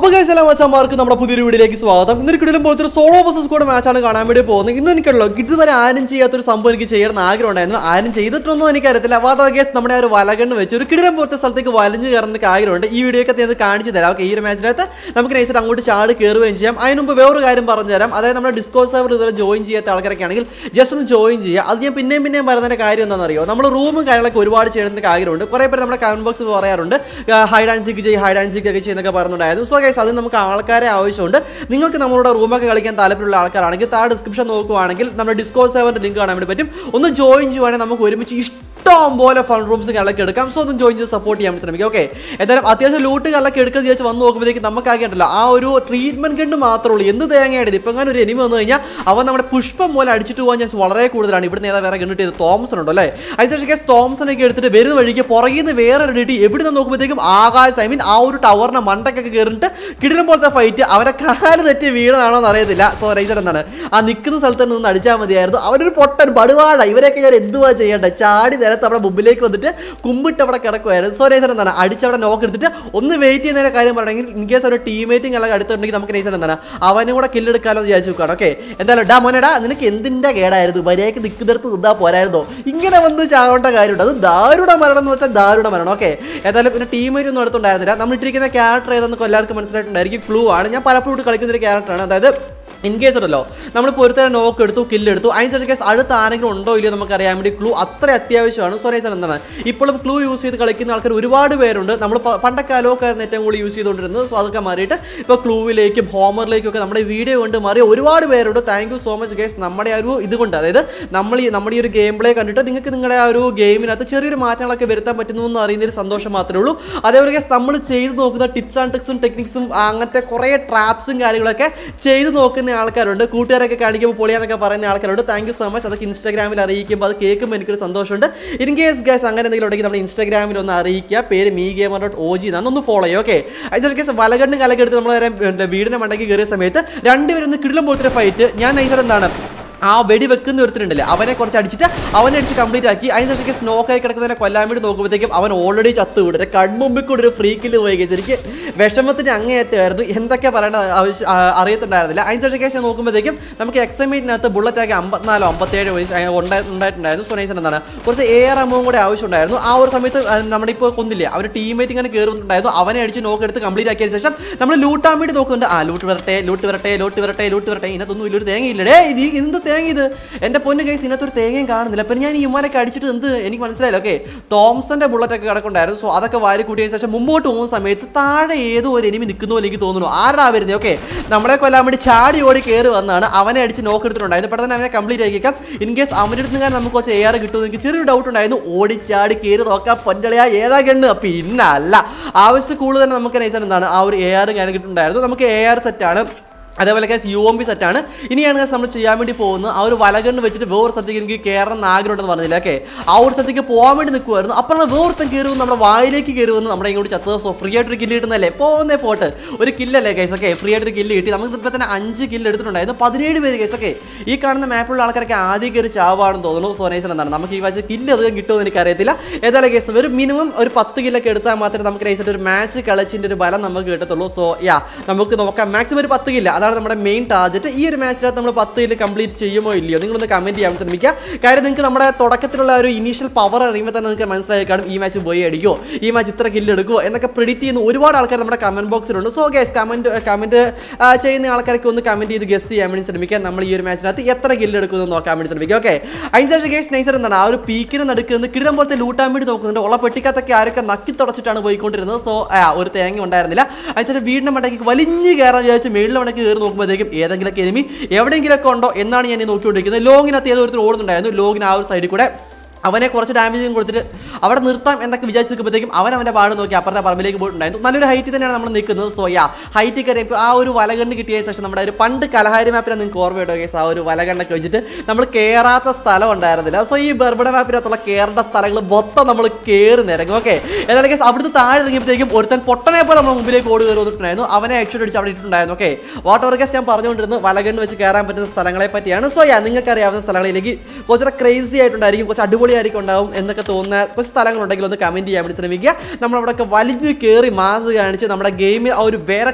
അപ്പോൾ ഗൈസ് എല്ലാ മച്ചാന്മാർക്ക് നമ്മുടെ പുതിയൊരു വീഡിയോയിലേക്ക് സ്വാഗതം ഇന്നൊരു കിടിലും പോലത്തെ ഒരു സോളോ വേഴ്സസ് കൂടെ മാച്ചാണ് കാണാൻ വേണ്ടി പോകുന്നത് ഇന്ന് എനിക്കുള്ളൂ ഇതുവരെ ആരും ചെയ്യാത്തൊരു സംഭവം എനിക്ക് ചെയ്യണമെന്ന് ആഗ്രഹം ഉണ്ടായിരുന്നു ആരും ചെയ്തിട്ടൊന്നും എനിക്കറിയത്തില്ല അപ്പോൾ ഗേസ് നമ്മുടെ ആ ഒരു വലകണ്ണ് വെച്ച് ഒരു കിടിലം പോലത്തെ സ്ഥലത്തേക്ക് വലിഞ്ഞു കയറുന്ന ആഗ്രഹമുണ്ട് ഈ വീഡിയോ ഒക്കെ ഞാൻ കാണിച്ചു തരാം ഓക്കെ ഈ ഒരു മാച്ചിനകത്ത് നമുക്ക് നൈസായിട്ട് അങ്ങോട്ട് ചാടി കയറുകയും ചെയ്യാം അതിന് മുമ്പ് വേറൊരു കാര്യം പറഞ്ഞു തരാം അതായത് നമ്മുടെ ഡിസ്കോ സെർവർ ഇതുവരെ ജോയിൻ ചെയ്യാത്ത ആൾക്കാരൊക്കെ ആണെങ്കിൽ ജസ്റ്റ് ഒന്ന് ജോയിൻ ചെയ്യുക അത് ഞാൻ പിന്നെയും പിന്നെയും പറയുന്നതിന്റെ കാര്യം എന്താണെന്നറിയോ നമ്മൾ റൂമും കാര്യങ്ങളൊക്കെ ഒരുപാട് ചെയ്യണമെന്ന് ആഗ്രഹമുണ്ട് കുറേ പേര് നമ്മുടെ കമന്റ് ബോക്സ് പറയാറുണ്ട് ഹൈഡ് ആൻഡ് സീക്ക് ചെയ്യും ഹൈഡ് ആൻഡ് സീക്ക് ഒക്കെ ചെയ്യുന്നൊക്കെ പറഞ്ഞിട്ടുണ്ടായിരുന്നു സോ ഗൈസ് അത് നമുക്ക് ആൾക്കാരെ ആവശ്യമുണ്ട് നിങ്ങൾക്ക് നമ്മളുടെ റൂമൊക്കെ കളിക്കാൻ താല്പര്യമുള്ള ആൾക്കാരാണെങ്കിൽ താഴെ ഡിസ്ക്രിപ്ഷൻ നോക്കുവാണെങ്കിൽ നമ്മുടെ ഡിസ്കോ സെവറിന്റെ ലിങ്ക് കാണാൻ വേണ്ടി പറ്റും ഒന്ന് ജോയിൻ ചെയ്യുവാണെങ്കിൽ നമുക്ക് ഒരുമിച്ച് ഇഷ്ടം പോലെ ഫൺ റൂംസ് കാര്യങ്ങളൊക്കെ എടുക്കാം സോ ഒന്ന് ജോയിൻ ചെയ്ത് സപ്പോർട്ട് ചെയ്യാൻ ശ്രമിക്കാം ഓക്കെ എന്തായാലും അത്യാവശ്യം ലൂട്ട് കാര്യങ്ങളൊക്കെ എടുക്കുന്ന ചോദിച്ച് വന്ന് നോക്കുമ്പോഴേക്ക് നമുക്കാകെ ഉണ്ടല്ലോ ആ ഒരു ട്രീറ്റ്മെന്റ് കണ്ട് മാത്രമേ ഉള്ളൂ എന്ത് തേങ്ങയായിട്ട് ഇപ്പം അങ്ങനെ ഒരു എനിമി വന്നു കഴിഞ്ഞാൽ അവൻ നമ്മുടെ പുഷ്പം പോലെ അടിച്ചിട്ട് പോകാൻ ചാൻസ് വളരെ കൂടുതലാണ് ഇവിടുന്ന് ഏതാ വേറെ കണ്ടിട്ട് ചെയ്ത് തോമസൺ ഉണ്ടോ അല്ലേ അതിനുശേഷം കേസ് തോമസനൊക്കെ എടുത്തിട്ട് വരുന്ന വഴിക്ക് പുറകിൽ നിന്ന് വേറെ റെഡിയിട്ട് എവിടെ നിന്ന് നോക്കുമ്പോഴത്തേക്കും ആകാശ് ഐ മീൻ ആ ഒരു ടവറിന്റെ മണ്ടക്കൊക്കെ കയറിയിട്ട് കിടിലം പോലത്തെ ഫൈറ്റ് അവരെ കാല് തെറ്റി വീണതാണോ എന്ന് അറിയത്തില്ല സോ റൈസർ എന്താണ് ആ നിൽക്കുന്ന സ്ഥലത്ത് നിന്ന് അടിച്ചാൽ മതിയായിരുന്നു അവരൊരു പൊട്ടൻ പടുവാട ഇവരെയൊക്കെ ഞാൻ എന്തുവാ ചെയ്യേണ്ട ചാടി നേരത്തെ നമ്മുടെ മുമ്പിലേക്ക് വന്നിട്ട് കുമ്പിട്ട് അവിടെ കിടക്കുമായിരുന്നു സോ റൈസർ എന്താണ് അടിച്ചവിടെ നോക്ക് എടുത്തിട്ട് ഒന്ന് വെയിറ്റ് ചെയ്യുന്നതിന്റെ കാര്യം പറയണമെങ്കിൽ ഇൻ കേസ് ഒരു ടീമേറ്റിംഗ് എല്ലാം അടുത്തുണ്ടെങ്കിൽ നമുക്ക് നൈസർ എന്താണ് അവനും കൂടെ കില്ലെടുക്കാലോ എന്ന് വിചാരിച്ചു നോക്കുകയാണ് ഓക്കെ എന്തായാലും ഡാ മോനടാ നിനക്ക് എന്തിന്റെ കേടായിരുന്നു മര്യാദക്ക് നിൽക്കുന്നിടത്ത് നിന്നാ പോരായിരുന്നോ ഇങ്ങനെ വന്ന് ചാവേണ്ട കാര്യമുണ്ട് അത് ദാരുണ മരണം എന്ന് വെച്ചാൽ ദാരുണ മരണം ഓക്കെ ഏതായാലും പിന്നെ ടീമേറ്റ് ഒന്നും അടുത്തുണ്ടായിരുന്നില്ല നമ്മൾ ഇട്ടിരിക്കുന്ന ക്യാരക്ടർ ഏതെന്നൊക്കെ എല്ലാവർക്കും മനസ്സിലായിട്ടുണ്ടായിരിക്കും ക്ലൂ ആണ് ഞാൻ പലപ്പോഴും കളിക്കുന്ന ഒരു ക്യാരക്ടറാണ് അതായത് ഇൻ കേസ് ഉണ്ടല്ലോ നമ്മൾ പൊരുത്തനെ നോക്ക് എടുത്തു കില്ലെടുത്തു അതിനനുസരിച്ച് കേസ് അടുത്ത ആരെങ്കിലും ഉണ്ടോ ഇല്ലയോ നമുക്ക് അറിയാൻ വേണ്ടി ക്ലൂ അത്ര അത്യാവശ്യമാണ് സോ റൈസർ എന്താണ് ഇപ്പോഴും ക്ലൂ യൂസ് ചെയ്ത് കളിക്കുന്ന ആൾക്കാർ ഒരുപാട് പേരുണ്ട് നമ്മൾ പ- പണ്ടക്കാലമൊക്കെ ആയിരുന്നു ഏറ്റവും കൂടുതൽ യൂസ് ചെയ്തുകൊണ്ടിരുന്നത് സോ അതൊക്കെ മാറിയിട്ട് ഇപ്പോൾ ക്ലൂവിലേക്കും ഹോമറിലേക്കും ഒക്കെ നമ്മുടെ വീഡിയോ കൊണ്ട് മാറി ഒരുപാട് പേരുണ്ട് thank you so much guys നമ്മുടെ ആ ഒരു ഇതുകൊണ്ട് അതായത് നമ്മൾ ഈ നമ്മുടെ ഈ ഒരു ഗെയിം പ്ലേ കണ്ടിട്ട് നിങ്ങൾക്ക് നിങ്ങളുടെ ആ ഒരു ഗെയിമിനകത്ത് ചെറിയൊരു മാറ്റങ്ങളൊക്കെ വരുത്താൻ പറ്റുന്നു എന്ന് അറിയുന്ന ഒരു സന്തോഷം മാത്രമേ ഉള്ളൂ അതേപോലെ കേസ് നമ്മൾ ചെയ്ത് നോക്കുന്ന ടിപ്സ് ആൻഡ് ട്രിക്സും ടെക്നിക്സും അങ്ങനത്തെ കുറേ ട്രാപ്സും കാര്യങ്ങളൊക്കെ ചെയ്ത് നോക്കുന്ന ആൾക്കാരുണ്ട് കൂട്ടുകാരൊക്കെ കാണിക്കുമ്പോൾ പൊളിയാന്നൊക്കെ പറയുന്ന ആൾക്കാരുണ്ട് താങ്ക് യു സോ മച്ച് അതൊക്കെ ഇൻസ്റ്റാഗ്രാമിൽ അറിയിക്കുമ്പോൾ അത് കേൾക്കുമ്പോൾ എനിക്കൊരു സന്തോഷമുണ്ട് ഇൻ കേസ് ഗൈസ് അങ്ങനെ എന്തെങ്കിലും ഉണ്ടെങ്കിൽ നമ്മുടെ ഇൻസ്റ്റാഗ്രാമിൽ ഒന്ന് അറിയിക്കുക പേര് me gamer dot O G ഒന്ന് ഫോളോ ചെയ്യുക ഓക്കെ അതിന് കേസ് വലകണ്ണ് കലക്കെടുത്ത് നമ്മൾ നേരെ പിന്നെ വീടിൻ്റെ മണ്ടയ്ക്ക് കയറിയ സമയത്ത് രണ്ടുപേരും ഒന്ന് കിടിലം പോലത്തെ ഫൈറ്റ് ഞാൻ നൈസർ എന്താണ് ആ വെടി വെക്കുന്ന ഒരുത്തരുണ്ടല്ലേ അവനെ കുറച്ച് അടിച്ചിട്ട് അവനെ അടിച്ച് കംപ്ലീറ്റ് ആക്കി അതിനുശേഷം സ്നോക്കായി കിടക്കുന്നതിനെ കൊല്ലാൻ വേണ്ടി നോക്കുമ്പോഴത്തേക്കും അവൻ ഓൾറെഡി ചത്തു വിടും കൺമുമ്പിൽ കൂടെ ഒരു ഫ്രീ കില്ല് പോയി കഴിച്ചു എനിക്ക് വിഷമത്തിന് അങ്ങേയറ്റമായിരുന്നു എന്തൊക്കെ പറയേണ്ട ആവശ്യം ആ, അറിയത്തുണ്ടായിരുന്നില്ല അതിനുശേഷം കേസ് നോക്കുമ്പോഴത്തേക്കും നമുക്ക് എക്സമേറ്റിനകത്ത് ബുള്ളറ്റ് ആക്കി അമ്പത്തിനാലോ അമ്പത്തേഴ് വയസ്സ് അങ്ങനെ ഉണ്ടായി- ഉണ്ടായിട്ടുണ്ടായിരുന്നു സോ നൈസൻ എന്താണ് കുറച്ച് എ ആർ എമ്മവും കൂടെ ആവശ്യമുണ്ടായിരുന്നു ആ ഒരു സമയത്ത് ആ, നമ്മുടെ ഇപ്പോൾ കൊന്നില്ലേ അവർ ടീമേറ്റ് ഇങ്ങനെ കയറുന്നുണ്ടായിരുന്നു അവനെ അടിച്ച് നോക്കെടുത്ത് കംപ്ലീറ്റ് ആക്കിയതിന് ശേഷം നമ്മൾ ലൂട്ടാൻ വേണ്ടി നോക്കുന്നുണ്ട് ആ ലൂട്ട് വരട്ടെ ലൂട്ട് വരട്ടെ ലൂട്ട് വരട്ടെ ലൂട്ട് വരട്ടെ ഇതിനകത്തൊന്നും ഇല്ലൊരു തേങ്ങയില്ലടേ ഇത് ഈ- എന്ത് തേങ്ങ ഇത് എൻ്റെ പൊന്ന് കേസ് ഇതിനകത്തൊരു തേങ്ങയും കാണുന്നില്ല അപ്പം ഞാൻ ഈ ഉമ്മാനൊക്കെ അടിച്ചിട്ട് എന്ത് എനിക്ക് മനസ്സിലായില്ല ഓക്കെ തോംസന്റെ ബുള്ളറ്റ് ഒക്കെ കിടക്കുണ്ടായിരുന്നു സോ അതൊക്കെ വാരി കൂട്ടിയതിന് ശേഷം മുമ്പോട്ട് പോകുന്ന സമയത്ത് താഴെ ഏതോ ഒരു എനിമി നിൽക്കുന്ന പോലെ എനിക്ക് തോന്നുന്നു ആരാ വരുന്നത് ഓക്കെ നമ്മളെ കൊല്ലാൻ വേണ്ടി ചാടി ഓടി കയറി വന്നാണ് അവനെ അടിച്ച് നോക്കെടുത്തിട്ടുണ്ടായിരുന്നു പെട്ടെന്ന് അവനെ കംപ്ലീറ്റ് ആക്കിയേക്കാം ഇൻ കേസ് അവൻ്റെ അടുത്ത് നിന്ന് നമുക്ക് കുറച്ച് എ ആർ കിട്ടുമെന്ന് എനിക്ക് ചെറിയൊരു ഡൗട്ട് ഉണ്ടായിരുന്നു ഓടി ചാടി കയറി നോക്കാം പൊന്നളിയാ ഏതാ ഗണ്ണ് പിന്നെ അല്ല ആവശ്യം കൂടുതൽ തന്നെ നമുക്ക് നൈസാണ് എന്താണ് ആ ഒരു എ ആർ കാര്യം കിട്ടുന്നുണ്ടായിരുന്നു നമുക്ക് എ ആർ സെറ്റാണ് അതേപോലെ കേസ് യു എം ബി സെറ്റാണ് ഇനിയാണ് guys നമ്മൾ ചെയ്യാൻ വേണ്ടി പോകുന്നത് ആ ഒരു വലകണ്ണ് വെച്ചിട്ട് വേറെ സ്ഥലത്തേക്ക് എനിക്ക് കയറണം എന്ന് ആഗ്രഹമുണ്ടെന്ന് പറഞ്ഞില്ല ഓക്കെ ആ ഒരു സ്ഥലത്തേക്ക് പോകാൻ വേണ്ടി നിൽക്കുമായിരുന്നു അപ്പോഴാണ് വേറൊരുത്തൻ കയറി വന്ന് നമ്മുടെ വായിലേക്ക് കയറി വന്ന് നമ്മുടെ ഇങ്ങോട്ട് ചത്തത് സോ ഫ്രീ ആയിട്ട് ഒരു കില്ല് കിട്ടുന്നല്ലേ പോകുന്നേ പോട്ട് ഒരു കില്ലല്ലേ കേസ് ഓക്കെ ഫ്രീ ആയിട്ട് ഒരു കില്ല് കിട്ടി നമുക്ക് ഇപ്പോൾ തന്നെ അഞ്ച് കില്ല് എടുത്തിട്ടുണ്ടായിരുന്നു പതിനേഴ് പേര് കേസ് ഓക്കെ ഈ കാണുന്ന മാപ്പിലുള്ള ആൾക്കാരൊക്കെ ആദ്യം കയറി ചാവാണെന്ന് തോന്നുന്നു സോ നൈസർ എന്താണ് നമുക്ക് ഈ വാച്ച് കില്ല് അധികം കിട്ടുമെന്ന് എനിക്കറിയത്തില്ല ഏതായാലും കേസ് ഒരു മിനിമം ഒരു പത്ത് കില്ലൊക്കെ എടുത്താൽ മാത്രമേ നമുക്ക് നൈസായിട്ട് ഒരു മാച്ച് കളിച്ചിൻ്റെ ഒരു ബലം നമുക്ക് കിട്ടത്തുള്ളൂ സോ യാ നമുക്ക് നോക്കാം മാക്സിമം ഒരു പത്ത് കില്ല അതാണ് നമ്മുടെ മെയിൻ ടാർഗറ്റ് ഈ ഒരു മാച്ചിനകത്ത് നമ്മൾ പത്ത് കില്ല് കംപ്ലീറ്റ് ചെയ്യുമോ ഇല്ലയോ നിങ്ങളൊന്ന് കമൻറ്റ് ചെയ്യാൻ ശ്രമിക്കുക കാര്യം നിങ്ങൾക്ക് നമ്മുടെ തുടക്കത്തിലുള്ള ഒരു ഇനീഷ്യൽ പവർ അറിയുമ്പോൾ തന്നെ നിങ്ങൾക്ക് മനസ്സിലായി കാണും ഈ മാച്ച് പോയി അടിക്കുമോ ഈ മാച്ച് ഇത്ര കില്ല് എടുക്കുമോ എന്നൊക്കെ പ്രിഡിക്റ്റ് ചെയ്യുന്ന ഒരുപാട് ആൾക്കാർ നമ്മുടെ കമൻറ്റ് ബോക്സിലുണ്ട് സോ ഗസ് കമൻറ്റ് കമൻറ്റ് ചെയ്യുന്ന ആൾക്കാർക്ക് ഒന്ന് കമൻറ്റ് ചെയ്ത് ഗസ് ചെയ്യാൻ വേണ്ടി ശ്രമിക്കുക നമ്മൾ ഈ ഒരു മാച്ചിനകത്ത് എത്ര കില്ല് എടുക്കുമെന്ന് നോക്കാൻ വേണ്ടി ശ്രമിക്കുക ഓക്കെ അതിനുശേഷം ഗേസ് നൈസർ എന്താണ് ആ ഒരു പീക്കിന് നടുക്കുന്നത് കിടിലം പോലത്തെ ലൂട്ടാൻ വേണ്ടി നോക്കുന്നുണ്ട് ഉള്ള പെട്ടിക്കകത്തൊക്കെ ആരൊക്കെ നക്കി തുടച്ചിട്ടാണ് പോയിക്കൊണ്ടിരുന്നത് സോ ഒരു തേങ്ങ ഉണ്ടായിരുന്നില്ല അതിനുശേഷം വീടിൻ്റെ മണ്ടയ്ക്ക് വലിഞ്ഞ് കയറാൻ വിചാരിച്ച് മേളിൽ മണ്ടയ്ക്ക് കയറി നോക്കുമ്പോഴത്തേക്കും ഏതെങ്കിലുമൊക്കെ എനിമി എവിടെയെങ്കിലുമൊക്കെ ഉണ്ടോ എന്നാണ് ഞാൻ ഈ നോക്കിക്കൊണ്ടിരിക്കുന്നത് ലോങ്ങിനകത്ത് ഏതോ ഒരുത്തർ ഓടുന്നുണ്ടായിരുന്നു ലോഗിന് ആ ഒരു സൈഡിൽ കൂടെ അവനെ കുറച്ച് ഡാമേജ് കൊടുത്തിട്ട് അവിടെ നിർത്താം എന്നൊക്കെ വിചാരിച്ച് നിൽക്കുമ്പോഴത്തേക്കും അവൻ അവൻ്റെ പാട് നോക്കി അപ്പുറത്തെ പറമ്പിലേക്ക് പോയിട്ടുണ്ടായിരുന്നു നല്ലൊരു ഹൈറ്റിൽ തന്നെയാണ് നമ്മൾ നിൽക്കുന്നത് സോ യാ ഹൈറ്റിൽ കയറി ഇപ്പോൾ ആ ഒരു വലകണ്ണ് കിട്ടിയ ശേഷം നമ്മുടെ ഒരു പണ്ട് കലഹാരി മാപ്പിനെ നിങ്ങൾക്ക് ഓർമ്മയുണ്ടോ കേസ് ആ ഒരു വലകണ്ണൊക്കെ വെച്ചിട്ട് നമ്മൾ കയറാത്ത സ്ഥലം ഉണ്ടായിരുന്നില്ല സോ ഈ ബർബഡ മാപ്പിനകത്തുള്ള കയറേണ്ട സ്ഥലങ്ങൾ മൊത്തം നമ്മൾ കയറി നിരങ്ങും ഓക്കെ ഏതായാലും കേസ് അവിടുത്തെ താഴെ ഇറങ്ങിയപ്പോഴത്തേക്കും ഒരുത്തൻ പൊട്ടനെ പോലെ നമ്മൾ മുമ്പിലേക്ക് ഓടി കയറി വന്നിട്ടുണ്ടായിരുന്നു അവനെ ഹെഡ്ഷോട്ട് അടിച്ച് അവിടെ ഇട്ടിട്ടുണ്ടായിരുന്നു ഓക്കെ വാട്ട് ഓവർ കേസ് ഞാൻ പറഞ്ഞുകൊണ്ടിരുന്നത് വലകണ്ണ് വെച്ച് കയറാൻ പറ്റുന്ന സ്ഥലങ്ങളെ പറ്റിയാണ് സോ യാ നിങ്ങൾക്ക് അറിയാവുന്ന സ്ഥലങ്ങളിലേക്ക് കുറച്ചുകൂടെ ക്രേസി ആയിട്ടുണ്ടായിരിക്കും കുറച്ച് അടിപൊളിയായിരിക്കും ഉണ്ടാവും എന്നൊക്കെ തോന്നുന്ന കുറച്ച് സ്ഥലങ്ങളുണ്ടെങ്കിൽ ഒന്ന് കമൻറ്റ് ചെയ്യാൻ വേണ്ടി ശ്രമിക്കുക നമ്മളവിടെയൊക്കെ വലിഞ്ഞ് കയറി മാസ് കാണിച്ച് നമ്മുടെ ഗെയിമിൽ ആ ഒരു വേറെ ടാക്ടിക്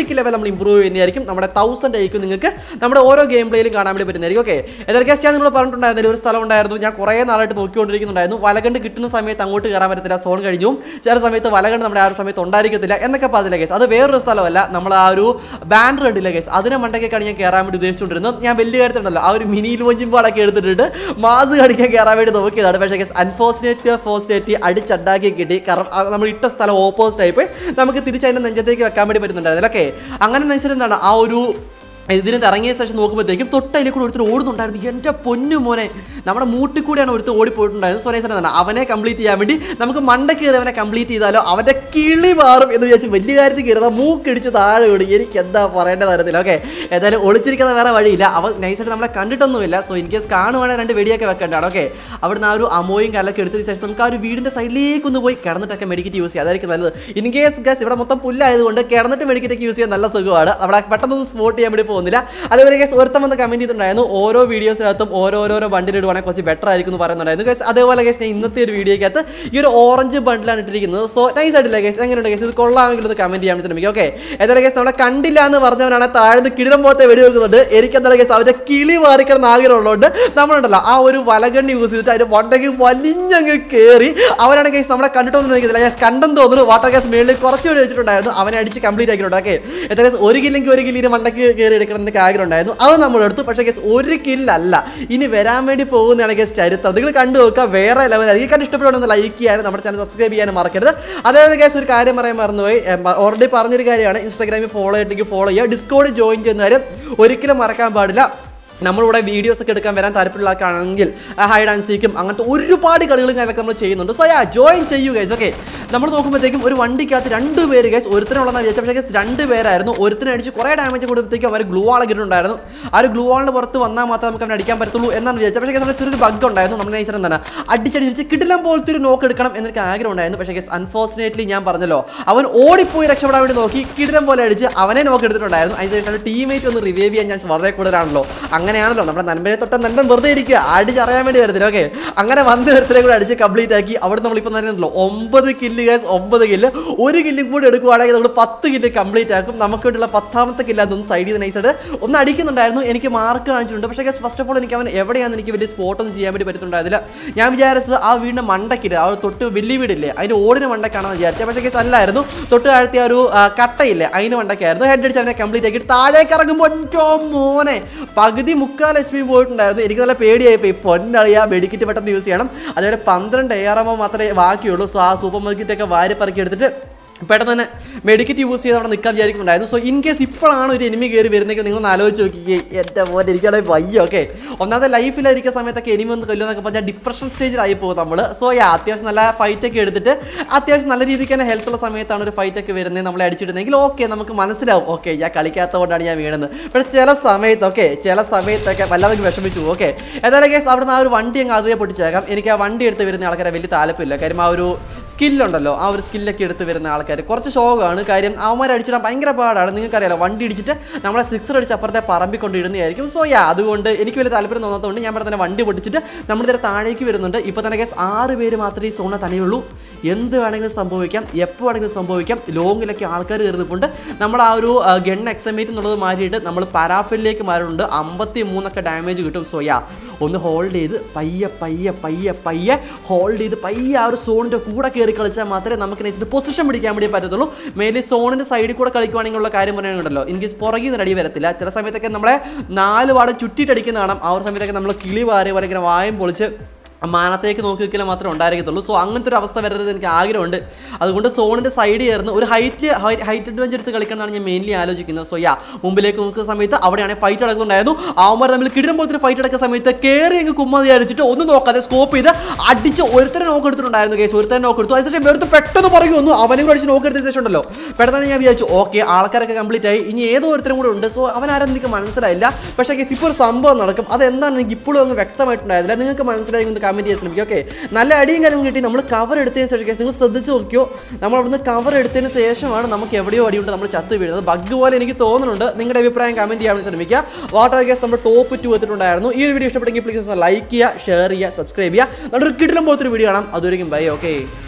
ഒറ്റയ്ക്ക് ലെവൽ നമ്മൾ ഇമ്പ്രൂവ് ചെയ്യുന്നതായിരിക്കും നമ്മുടെ തൗസൻഡ് ആയിരിക്കും നിങ്ങൾക്ക് നമ്മുടെ ഓരോ ഗെയിം പ്ലേയിലും കാണാൻ വേണ്ടി പറ്റുന്നതായിരിക്കും ഓക്കെ ഏതൊക്കെ ഞാൻ നിങ്ങൾ പറഞ്ഞിട്ടുണ്ടായിരുന്നില്ല ഒരു സ്ഥലം ഉണ്ടായിരുന്നു ഞാൻ കുറേ നാളായിട്ട് നോക്കിക്കൊണ്ടിരിക്കുന്നുണ്ടായിരുന്നു വലകണ്ട് കിട്ടുന്ന സമയത്ത് അങ്ങോട്ട് കയറാൻ പറ്റത്തില്ല സോൺ കഴിഞ്ഞു ചില സമയത്ത് വലകണ്ട് നമ്മുടെ ആ ഒരു സമയത്ത് ഉണ്ടായിരിക്കത്തില്ല എന്നൊക്കെ പറഞ്ഞില്ല കേസ് അത് വേറൊരു സ്ഥലമല്ല നമ്മൾ ആ ഒരു ബാൻഡ് റെഡില്ല കേസ് അതിനെ മണ്ടയ്ക്കാണ് ഞാൻ കയറാൻ വേണ്ടി ഉദ്ദേശിച്ചുകൊണ്ടിരുന്നത് ഞാൻ വലിയ കാര്യത്തിലുണ്ടല്ലോ ആ ഒരു മിനി ലോഞ്ചിങ് പാടൊക്കെ എടുത്തിട്ട് മാസ് കാണിക്കാൻ കയറാൻ വേണ്ടി നോക്കിയതാണ് പക്ഷേ കേസ് അൺഫോർച്ചുനേറ്റ് ഫോർച്ചുനേറ്റ് അടിച്ചണ്ടാക്കി കിട്ടി കാരണം ആ നമ്മൾ ഇട്ട സ്ഥലം ഓപ്പോസിറ്റ് ആയിപ്പോയി നമുക്ക് തിരിച്ചതിൻ്റെ നെഞ്ചത്തേക്ക് വെക്കാൻ വേണ്ടി പറ്റുന്നുണ്ടായിരുന്നില്ല ഓക്കെ അങ്ങനെ അനുസരിച്ച് എന്താണ് ആ ഒരു ഇതിന് ഇറങ്ങിയ ശേഷം നോക്കുമ്പോഴത്തേക്കും തൊട്ടതിലെ കൂടെ ഒരുത്തർ ഓടുന്നുണ്ടായിരുന്നു എൻ്റെ പൊന്നു മോനെ നമ്മുടെ മൂട്ടിൽ കൂടെയാണ് ഒരുത്തർ ഓടിപ്പോയിട്ടുണ്ടായിരുന്നു സോനേശ്വരൻ എന്താണ് അവനെ കംപ്ലീറ്റ് ചെയ്യാൻ വേണ്ടി നമുക്ക് മണ്ട കയറി അവനെ കംപ്ലീറ്റ് ചെയ്താലോ അവൻ്റെ കിളി മാറും എന്ന് വിചാരിച്ച് വലിയ കാര്യത്തിൽ കയറുന്ന മൂക്കിടിച്ച് താഴെ വീട് എനിക്ക് എന്താ പറയേണ്ട തരത്തില്ല ഓക്കെ ഏതായാലും ഒളിച്ചിരിക്കുന്ന വേറെ വഴിയില്ല അവൻ നൈസായിട്ട് നമ്മളെ കണ്ടിട്ടൊന്നുമില്ല സോ ഇൻ കേസ് കാണുവാണെങ്കിൽ രണ്ട് വെടിയൊക്കെ വെക്കേണ്ടതാണ് ഓക്കെ അവിടുന്ന് ആ ഒരു അമോയും കല്ലൊക്കെ എടുത്തതിന് ശേഷം നമുക്ക് ആ ഒരു വീടിൻ്റെ സൈഡിലേക്ക് ഒന്ന് പോയി കിടന്നിട്ടൊക്കെ മെഡിക്കറ്റ് യൂസ് ചെയ്യാം അതായിരിക്കും നല്ലത് ഇൻ കേസ് ഗസ് ഇവിടെ മൊത്തം പുല്ലായതുകൊണ്ട് കിടന്നിട്ട് മെഡിക്കറ്റ് യൂസ് ചെയ്യാൻ നല്ല സുഖമാണ് അവിടെ പെട്ടെന്ന് സ്പോട്ട് ചെയ്യാൻ വേണ്ടി പോകുന്നില്ല അതുപോലെ കേസ് ഒരുത്തം വന്ന് കമന്റ് ചെയ്തിട്ടുണ്ടായിരുന്നു ഓരോ വീഡിയോസിനകത്തും ഓരോരോരോ ബണ്ടിൽ ഇടുവാണെങ്കിൽ കുറച്ച് ബെറ്റർ ആയിരിക്കും എന്ന് പറയുന്നുണ്ടായിരുന്നു കേസ് അതേപോലെ കേസ് ഞാൻ ഇന്നത്തെ ഒരു വീഡിയോക്കകത്ത് ഈ ഒരു ഓറഞ്ച് ബണ്ടിലാണ് ഇട്ടിരിക്കുന്നത് സോ നൈസ് ആയിട്ടില്ല കേസ് എങ്ങനെയുണ്ട് കേസ് ഇത് കൊള്ളാമെങ്കിൽ ഒന്ന് കമന്റ് ചെയ്യാൻ ശ്രമിക്കും ഓക്കെ ഏതായാലും കേസ് നമ്മളെ കണ്ടില്ല എന്ന് പറഞ്ഞവനാണ് താഴ്ന്ന് കിടിലം പോലത്തെ വെടി വെക്കുന്നുണ്ട് എനിക്ക് എന്തായാലും കേസ് അവരുടെ കിളി മാറിക്കണം ആഗ്രഹമുള്ളതുകൊണ്ട് നമ്മളുണ്ടല്ലോ ആ ഒരു വലകണ്ണി യൂസ് ചെയ്തിട്ട് അതിന്റെ വണ്ടയ്ക്ക് വലിഞ്ഞങ്ങ് കയറി അവനാണ് കേസ് നമ്മളെ കണ്ടിട്ടൊന്നും എനിക്കില്ല ഞാൻ കണ്ടെന്ന് തോന്നുന്നു വാട്ടർ ഗ്യാസ് മേളിൽ കുറച്ച് വേണ്ടി വെച്ചിട്ടുണ്ടായിരുന്നു അവനെ അടിച്ച് കംപ്ലീറ്റ് ആക്കിയിട്ടുണ്ട് ഓക്കെ എന്തായാലും ഒരു കില്ലെങ്കിൽ ഒരു കില്ലിന് മണ്ടയ്ക്ക് കയറി എടുക്കണം എന്നൊക്കെ ആഗ്രഹം ഉണ്ടായിരുന്നു അത് നമ്മൾ എടുത്തു പക്ഷേ കേസ് ഒരു കില്ലല്ല ഇനി വരാൻ വേണ്ടി പോകുന്നതാണ് കേസ് ചരിത്രം നിങ്ങൾ കണ്ടു നോക്കുക വേറെ ലെവലായിരിക്കും കണ്ട് ഇഷ്ടപ്പെടുന്ന ലൈക്ക് ചെയ്യാനും നമ്മുടെ ചാനൽ സബ്സ്ക്രൈബ് ചെയ്യാനും മറക്കരുത് അതേപോലെ കേസ് ഒരു കാര്യം പറയാൻ മറന്നുപോയി ഓൾറെഡി പറഞ്ഞൊരു കാര്യമാണ് ഇൻസ്റ്റാഗ്രാമിൽ ഫോളോ ചെയ്തിട്ട് ഫോളോ ചെയ്യുക ഡിസ്കോഡ് ജോയിൻ ചെയ്യുന്ന കാര്യം ഒരിക്കലും മറക്കാൻ പാടില്ല നമ്മളിവിടെ വീഡിയോസ് ഒക്കെ എടുക്കാൻ വരാൻ താല്പര്യമുള്ള ആൾക്കാണെങ്കിൽ ഹൈഡ് ആൻഡ് സീക്കും അങ്ങനത്തെ ഒരുപാട് കളികളും കാര്യങ്ങളൊക്കെ നമ്മൾ ചെയ്യുന്നുണ്ട് സോ യാ ജോയിൻ ചെയ്യൂ ഗൈസ് ഓക്കെ നമ്മൾ നോക്കുമ്പോഴത്തേക്കും ഒരു വണ്ടിക്കകത്ത് രണ്ട് പേര് ഗൈസ് ഒരുത്തനുള്ളതെന്ന് വിചാരിച്ച പക്ഷേ ഗൈസ് രണ്ട് പേരായിരുന്നു ഒരുത്തനെ അടിച്ച് കുറേ ഡാമേജ് കൊടുത്തപ്പോഴത്തേക്കും അവർ ഗ്ലൂ ആൾ ഇട്ടിട്ടുണ്ടായിരുന്നു ആ ഒരു ഗ്ലൂ ആളിന് പുറത്ത് വന്നാൽ മാത്രമേ നമുക്ക് അവനെ അടിക്കാൻ പറ്റത്തുള്ളൂ എന്നാണ് വിചാരിച്ചത് പക്ഷേ നമ്മുടെ ചെറിയൊരു ബഗ് ഉണ്ടായിരുന്നു നമ്മുടെ നൈസർ എന്താണ് അടിച്ചടിച്ച് കിടിലം പോലത്തെ ഒരു നോക്ക് എടുക്കണം എന്നൊക്കെ ആഗ്രഹം ഉണ്ടായിരുന്നു പക്ഷേ ഗൈസ് അൺഫോർച്ചുനേറ്റ്ലി ഞാൻ പറഞ്ഞല്ലോ അവൻ ഓടിപ്പോയി രക്ഷപ്പെടാൻ വേണ്ടി നോക്കി കിടിലം പോലെ അടിച്ച് അവനെ നോക്ക് എടുത്തിട്ടുണ്ടായിരുന്നു അതിന് ടീമേറ്റ് ഒന്ന് റിവൈവ് ചെയ്യാൻ ചാൻസ് വളരെ കൂടുതലാണല്ലോ അങ്ങനെയാണല്ലോ നമ്മുടെ നൻപനെ തൊട്ട നൻപൻ വെറുതെ ഇരിക്കുക അടിച്ചറിയാൻ വേണ്ടി വരത്തില്ല ഓക്കെ അങ്ങനെ വന്ന് ഒരുത്തരെ കൂടെ അടിച്ച് കംപ്ലീറ്റ് ആക്കി അവിടെ നമ്മളിപ്പോൾ പറയുന്നല്ലോ ഒമ്പത് കില്ല് ഗൈസ് ഒമ്പത് കില്ല് ഒരു കില്ലും കൂടി എടുക്കുവാണെങ്കിൽ നമ്മൾ പത്ത് കില്ല് കംപ്ലീറ്റ് ആക്കും നമുക്ക് വേണ്ടിയുള്ള പത്താമത്തെ കില്ല അതൊന്ന് സൈഡ് ചെയ്ത് നൈസായിട്ട് ഒന്ന് അടിക്കുന്നുണ്ടായിരുന്നു എനിക്ക് മാർക്ക് കാണിച്ചിട്ടുണ്ട് പക്ഷേ ഗൈസ് ഫസ്റ്റ് ഓഫ് ഓൾ എനിക്ക് അവൻ എവിടെയാണെന്ന് എനിക്ക് വലിയ സ്പോട്ടൊന്നും ചെയ്യാൻ വേണ്ടി പറ്റുന്നുണ്ടായിരുന്നില്ല ഞാൻ വിചാരിച്ചത് ആ വീടിൻ്റെ മണ്ടക്കില്ല ആ ഒരു തൊട്ട് വലിയ വീടില്ലേ അതിൻ്റെ ഓടിന് മണ്ടക്കാണെന്ന് വിചാരിച്ചത് പക്ഷേ ഗൈസ് അല്ലായിരുന്നു തൊട്ട് താഴ്ത്തിയ ആ ഒരു ആ, കട്ടയില്ലേ അതിന് മണ്ടക്കായിരുന്നു ഹെഡ് അടിച്ച് അവനെ കംപ്ലീറ്റ് ആക്കി താഴേക്ക് ഇറങ്ങുമ്പോൾ ഒറ്റോ മോനെ പകുതി മുക്കാൽ എച്ച് പി പോയിട്ടുണ്ടായിരുന്നു എനിക്ക് നല്ല പേടിയായിപ്പോയി പൊന്നറിയാ മെഡിക്കറ്റ് പെട്ടെന്ന് യൂസ് ചെയ്യണം അതേപോലെ പന്ത്രണ്ട് എ ആർ എമ്മോ മാത്രമേ ബാക്കിയുള്ളൂ സോ ആ സൂപ്പർ മാർക്കറ്റൊക്കെ വാരി പറക്കി എടുത്തിട്ട് പെട്ടെന്ന് തന്നെ മെഡിക്കറ്റ് യൂസ് ചെയ്ത് അവിടെ നിൽക്കാൻ വിചാരിക്കുന്നുണ്ടായിരുന്നു സോ ഇൻ കേസ് ഇപ്പോഴാണ് ഒരു എനിമി കയറി വരുന്നെങ്കിൽ നിങ്ങൾ ഒന്ന് ആലോചിച്ച് നോക്കിക്കേ എൻ്റെ പോലെ എനിക്കത് വയ്യ ഓക്കെ ഒന്നാമത്തെ ലൈഫിലായിരിക്കുന്ന സമയത്തൊക്കെ എനിമി ഒന്ന് കൊല്ലുമെന്നൊക്കെ പറഞ്ഞാൽ ഡിപ്രഷൻ സ്റ്റേജിലായി പോകും നമ്മൾ സോ യാ അത്യാവശ്യം നല്ല ഫൈറ്റ് ഒക്കെ എടുത്തിട്ട് അത്യാവശ്യം നല്ല രീതിക്ക് തന്നെ ഹെൽത്ത് ഉള്ള സമയത്താണ് ഒരു ഫൈറ്റ് ഒക്കെ വരുന്നത് നമ്മളെ അടിച്ചിട്ടുണ്ടെങ്കിൽ ഓക്കെ നമുക്ക് മനസ്സിലാവും ഓക്കെ ഞാൻ കളിക്കാത്തതുകൊണ്ടാണ് ഞാൻ വീണത് പക്ഷേ ചില സമയത്ത് ഓക്കെ ചില സമയത്തൊക്കെ വല്ലാതെ വിഷമിച്ചു ഓക്കെ ഏതായാലും കേസ് അവിടുന്ന് ആ ഒരു വണ്ടി അങ്ങ് അതേ പൊട്ടിച്ചേക്കാം എനിക്ക് ആ വണ്ടി എടുത്ത് വരുന്ന ആൾക്കാരെ വലിയ താല്പര്യമില്ല കാര്യം ആ ഒരു സ്കില്ലുണ്ടല്ലോ ആ ഒരു സ്കില്ലൊക്കെ എടുത്ത് വരുന്ന ആൾക്കാർ കുറച്ച് ഷോക്കാണ് കാര്യം അവന്മാർ അടിച്ചിടാൻ ഭയങ്കര പാടാണ് നിങ്ങൾക്കറിയാലോ വണ്ടി ഇടിച്ചിട്ട് നമ്മളെ സിക്സർ അടിച്ച് അപ്പുറത്തെ പറമ്പിൽ കൊണ്ടിടുന്നതായിരിക്കും സോ യാ അതുകൊണ്ട് എനിക്ക് വലിയ താല്പര്യം തോന്നാത്തതുകൊണ്ട് ഞാൻ ഇവിടെ തന്നെ വണ്ടി പൊട്ടിച്ചിട്ട് നമ്മൾ നേരെ താഴേക്ക് വരുന്നുണ്ട് ഇപ്പോൾ തന്നെ കേസ് ആറ് പേര് മാത്രമേ ഈ സോണിൽ തന്നെയുള്ളൂ എന്ത് വേണമെങ്കിലും സംഭവിക്കാം എപ്പോൾ വേണമെങ്കിലും സംഭവിക്കാം ലോങ്ങിലൊക്കെ ആൾക്കാർ കയറുന്നിട്ടുണ്ട് നമ്മൾ ആ ഒരു ഗൺ എക്സമേറ്റ് എന്നുള്ളത് മാറ്റിയിട്ട് നമ്മൾ പരാഫിലേക്ക് മാറിയിട്ടുണ്ട് അമ്പത്തി മൂന്നൊക്കെ ഡാമേജ് കിട്ടും സോ യാ ഒന്ന് ഹോൾഡ് ചെയ്ത് പയ്യെ പയ്യെ പയ്യെ പയ്യെ ഹോൾഡ് ചെയ്ത് പയ്യെ ആ ഒരു സോണിൻ്റെ കൂടെ കയറി കളിച്ചാൽ മാത്രമേ നമുക്ക് നെച്ചിട്ട് പൊസിഷൻ പിടിക്കാൻ വേണ്ടി പറ്റത്തുള്ളൂ മേലെ സോണിൻ്റെ സൈഡിൽ കൂടെ കളിക്കുവാണെങ്കിൽ ഉള്ള കാര്യം പറയാനുണ്ടല്ലോ എനിക്ക് പുറകിൽ നിന്ന് അടി വരത്തില്ല ചില സമയത്തൊക്കെ നമ്മളെ നാല് പാട് ചുറ്റിട്ടടിക്കുന്ന കാണാം ആ ഒരു സമയത്തൊക്കെ നമ്മൾ കിളി വാരി പോലെ ഇങ്ങനെ വായും പൊളിച്ച് മാനത്തേക്ക് നോക്കി നിൽക്കൽ മാത്രമേ ഉണ്ടായിരിക്കത്തുള്ളൂ സോ അങ്ങനത്തെ ഒരു അവസ്ഥ വരരുത് എനിക്ക് ആഗ്രഹമുണ്ട് അതുകൊണ്ട് സോണിൻ്റെ സൈഡ് ചേർന്ന് ഒരു ഹൈറ്റ് ഹൈറ്റ് അഡ്വഞ്ചർ എടുത്ത് കളിക്കാനാണ് ഞാൻ മെയിൻലി ആലോചിക്കുന്നത് സോ യാ മുമ്പിലേക്ക് നോക്കുന്ന സമയത്ത് അവിടെയാണെങ്കിൽ ഫൈറ്റ് നടക്കുന്നുണ്ടായിരുന്നു അവന്മാർ തമ്മിൽ കിടിലം പോലത്തെ ഫൈറ്റ് നടക്കുന്ന സമയത്ത് കയറി അങ്ങ് കുമ്മ വിചാരിച്ചിട്ട് ഒന്നും നോക്കാതെ സ്കോപ്പ് ചെയ്ത് അടിച്ച് ഒരുത്തരെ നോക്ക് എടുത്തിട്ടുണ്ടായിരുന്നു കേസ് ഒരുത്തരെ നോക്ക് എടുത്തു അതിനുശേഷം വേറെ പെട്ടെന്ന് പറയും ഒന്ന് അവനും കൂടെ അടിച്ച് നോക്ക് എടുത്ത ശേഷം ഉണ്ടല്ലോ പെട്ടെന്ന് ഞാൻ വിചാരിച്ചു ഓക്കെ ആൾക്കാരൊക്കെ കംപ്ലീറ്റ് ആയി ഇനി ഏതോ ഒരുത്തരും കൂടെ ഉണ്ട് സോ അവൻ ആരും എനിക്ക് മനസ്സിലായില്ല പക്ഷേ കേസ് ഇപ്പോൾ ഒരു സംഭവം നടക്കും അതെന്താണെന്ന് എനിക്ക് ഇപ്പോഴും അങ്ങ് വ്യക്തമായിട്ടുണ്ടായിരുന്നില്ല നിങ്ങൾക്ക് മനസ്സിലായി ഒന്ന് കമൻറ്റ് ചെയ്യാൻ ശ്രമിക്കും ഓക്കെ നല്ല അടിയും കാര്യം കിട്ടി നമ്മൾ കവർ എടുത്തതിന് ശേഷം കേസ് നിങ്ങൾ ശ്രദ്ധിച്ച് നോക്കിയോ നമ്മൾ അവിടുന്ന് കവർ എടുത്തതിന് ശേഷമാണ് നമുക്ക് എവിടെയോ അടിയുണ്ട് നമ്മൾ ചത്ത് വീഴുന്നത് ബഗ് പോലെ എനിക്ക് തോന്നുന്നുണ്ട് നിങ്ങളുടെ അഭിപ്രായം കമൻറ്റ് ചെയ്യാൻ വേണ്ടി ശ്രമിക്കുക വാട്ടർ ഗ്യാസ് നമ്മൾ ടോപ്പ് ടു എത്തിയിട്ടുണ്ടായിരുന്നു ഈ ഒരു വീഡിയോ ഇഷ്ടപ്പെട്ടെങ്കിൽ പ്ലീസ് ലൈക്ക് ചെയ്യുക ഷെയർ ചെയ്യുക സബ്സ്ക്രൈബ് ചെയ്യുക നല്ലൊരു കിട്ടിലും പോലത്തെ ഒരു വീഡിയോ കാണാം അതുവരെയും ബൈ ഓക്കെ